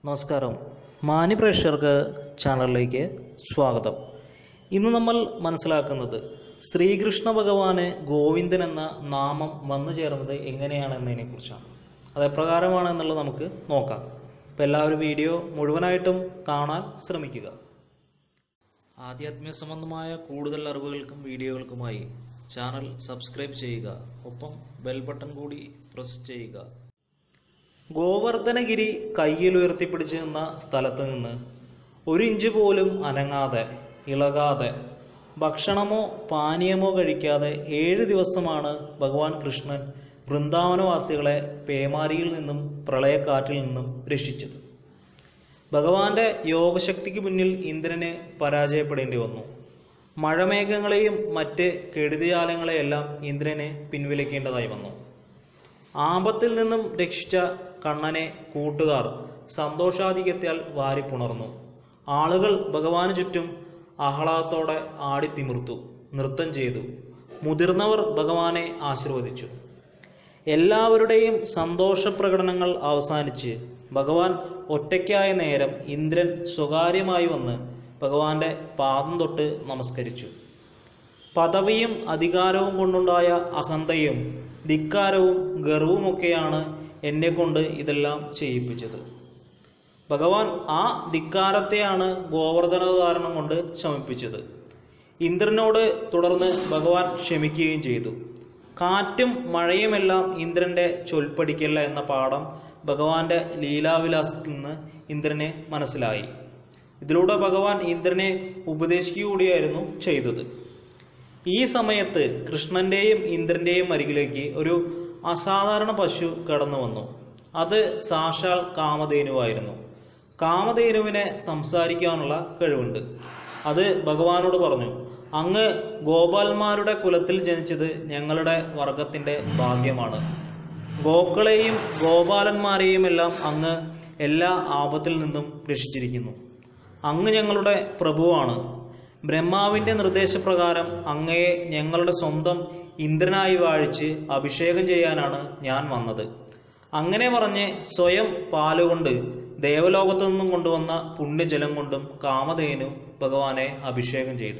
നമസ്കാരം മാന്യ പ്രേക്ഷകർക്ക് ചാനലിലേക്ക് സ്വാഗതം ഇന്ന് നമ്മൾ മനസ്സിലാക്കുന്നത് ശ്രീകൃഷ്ണ ഭഗവാന് ഗോവിന്ദൻ എന്ന നാമം വന്നു ചേർന്നത് എങ്ങനെയാണെന്നതിനെ കുറിച്ചാണ് അത് എപ്രകാരമാണ് എന്നുള്ളത് നമുക്ക് നോക്കാം അപ്പോൾ എല്ലാവരും വീഡിയോ മുഴുവനായിട്ടും കാണാൻ ശ്രമിക്കുക ആധ്യാത്മിക സംബന്ധമായ കൂടുതൽ അറിവുകൾക്കും വീഡിയോകൾക്കുമായി ചാനൽ സബ്സ്ക്രൈബ് ചെയ്യുക ഒപ്പം ബെൽ ബട്ടൺ കൂടി പ്രസ് ചെയ്യുക ഗോവർദ്ധനഗിരി കയ്യിൽ ഉയർത്തിപ്പിടിച്ച് നിന്ന സ്ഥലത്ത് നിന്ന് ഒരു ഇഞ്ച് പോലും അനങ്ങാതെ ഇളകാതെ ഭക്ഷണമോ പാനീയമോ കഴിക്കാതെ ഏഴ് ദിവസമാണ് ഭഗവാൻ കൃഷ്ണൻ വൃന്ദാവനവാസികളെ പേമാരിയിൽ നിന്നും പ്രളയക്കാറ്റിൽ നിന്നും രക്ഷിച്ചത് ഭഗവാന്റെ യോഗശക്തിക്ക് മുന്നിൽ ഇന്ദ്രന് പരാജയപ്പെടേണ്ടി വന്നു മഴമേഘങ്ങളെയും മറ്റ് കെടുതിജാലങ്ങളെയെല്ലാം ഇന്ദ്രനെ പിൻവലിക്കേണ്ടതായി വന്നു ആപത്തിൽ നിന്നും രക്ഷിച്ച കണ്ണനെ കൂട്ടുകാർ സന്തോഷാധിക്യത്താൽ വാരിപ്പുണർന്നു ആളുകൾ ഭഗവാന് ചുറ്റും ആഹ്ലാദത്തോടെ ആടിത്തിമിർത്തു നൃത്തം ചെയ്തു മുതിർന്നവർ ഭഗവാനെ ആശീർവദിച്ചു എല്ലാവരുടെയും സന്തോഷപ്രകടനങ്ങൾ അവസാനിച്ച് ഭഗവാൻ ഒറ്റയ്ക്കായ നേരം ഇന്ദ്രൻ സ്വകാര്യമായി വന്ന് ഭഗവാന്റെ പാദം തൊട്ട് നമസ്കരിച്ചു പദവിയും അധികാരവും കൊണ്ടുണ്ടായ അഹന്തയും ധിക്കാരവും ഗർവുമൊക്കെയാണ് എന്നെ കൊണ്ട് ഇതെല്ലാം ചെയ്യിപ്പിച്ചത് ഭഗവാൻ ആ ധിക്കാരത്തെയാണ് ഗോവർദ്ധനകാരണം കൊണ്ട് ശമിപ്പിച്ചത് ഇന്ദ്രനോട് തുടർന്ന് ഭഗവാൻ ക്ഷമിക്കുകയും ചെയ്തു കാറ്റും മഴയുമെല്ലാം ഇന്ദ്രന്റെ ചൊൽപ്പടിക്കല്ല എന്ന പാഠം ഭഗവാന്റെ ലീലാവിലാസത്തിൽ നിന്ന് ഇന്ദ്രനെ മനസ്സിലായി ഇതിലൂടെ ഭഗവാൻ ഇന്ദ്രനെ ഉപദേശിക്കുകയായിരുന്നു ചെയ്തത് ഈ സമയത്ത് കൃഷ്ണന്റെയും ഇന്ദ്രന്റെയും അരികിലേക്ക് ഒരു അസാധാരണ പശു കടന്നു വന്നു അത് സാക്ഷാൽ കാമധേനുവായിരുന്നു കാമധേനുവിനെ സംസാരിക്കാനുള്ള കഴിവുണ്ട് അത് ഭഗവാനോട് പറഞ്ഞു അങ്ങ് ഗോപാൽമാരുടെ കുലത്തിൽ ജനിച്ചത് ഞങ്ങളുടെ വർഗത്തിന്റെ ഭാഗ്യമാണ് ഗോക്കളെയും ഗോപാലന്മാരെയും എല്ലാം അങ്ങ് എല്ലാ ആപത്തിൽ നിന്നും രക്ഷിച്ചിരിക്കുന്നു അങ്ങ് ഞങ്ങളുടെ പ്രഭുവാണ് ബ്രഹ്മാവിന്റെ നിർദ്ദേശപ്രകാരം അങ്ങയെ ഞങ്ങളുടെ സ്വന്തം ഇന്ദ്രനായി വാഴിച്ച് അഭിഷേകം ചെയ്യാനാണ് ഞാൻ വന്നത് അങ്ങനെ പറഞ്ഞ് സ്വയം പാലുകൊണ്ട് ദേവലോകത്തു നിന്നും കൊണ്ടുവന്ന പുണ്യജലം കൊണ്ടും കാമധേനു ഭഗവാനെ അഭിഷേകം ചെയ്തു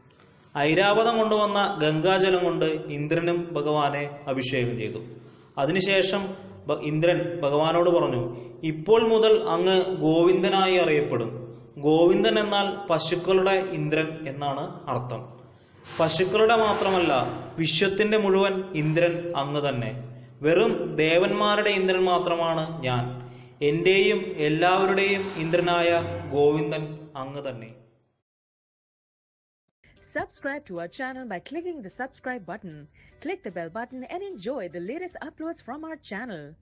ഐരാവതം കൊണ്ടുവന്ന ഗംഗാജലം കൊണ്ട് ഇന്ദ്രനും ഭഗവാനെ അഭിഷേകം ചെയ്തു അതിനുശേഷം ഭ- ഇന്ദ്രൻ ഭഗവാനോട് പറഞ്ഞു ഇപ്പോൾ മുതൽ അങ്ങ് ഗോവിന്ദനായി അറിയപ്പെടും ഗോവിന്ദൻ എന്നാൽ പശുക്കളുടെ ഇന്ദ്രൻ എന്നാണ് അർത്ഥം പശുക്കളുടെ മാത്രമല്ല വിശ്വത്തിന്റെ മുഴുവൻ ഇന്ദ്രൻ അങ്ങ് തന്നെ വെറും ദേവന്മാരുടെ ഇന്ദ്രൻ മാത്രമാണ് ഞാൻ എന്റെയും എല്ലാവരുടെയും ഇന്ദ്രനായ ഗോവിന്ദൻ അങ്ങ് തന്നെ Subscribe to our channel by clicking the subscribe button. Click the bell button and enjoy the latest uploads from our channel.